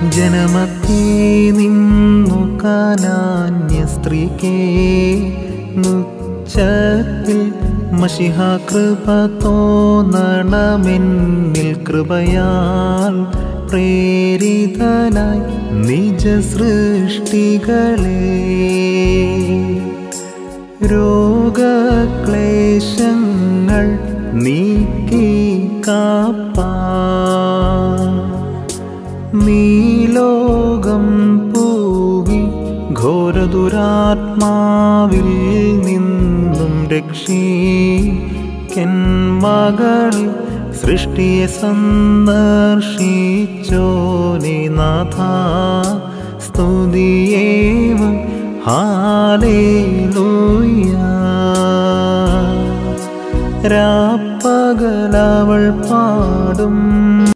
ജനമത്തേ നിന്നു കാനാന്യ സ്ത്രീക്കേ നുച്ചത്തിൽ മഷിഹ കൃപ തോന്നണമെന്നിൽ കൃപയാൽ പ്രേരിതനായി നിജ സൃഷ്ടികളെ രോഗക്ലേശങ്ങൾ നീക്കി കാപ്പാ നീ ലോകം പൂകി ഘോരദുരാത്മാവിൽ നിന്നും രക്ഷീക്കൻ മകളെ സൃഷ്ടിയെ സന്ദർശിച്ചോനെ നാഥ സ്തുതിയേവം ഹാലേലൂയ രാപ്പകലവൾ പാടും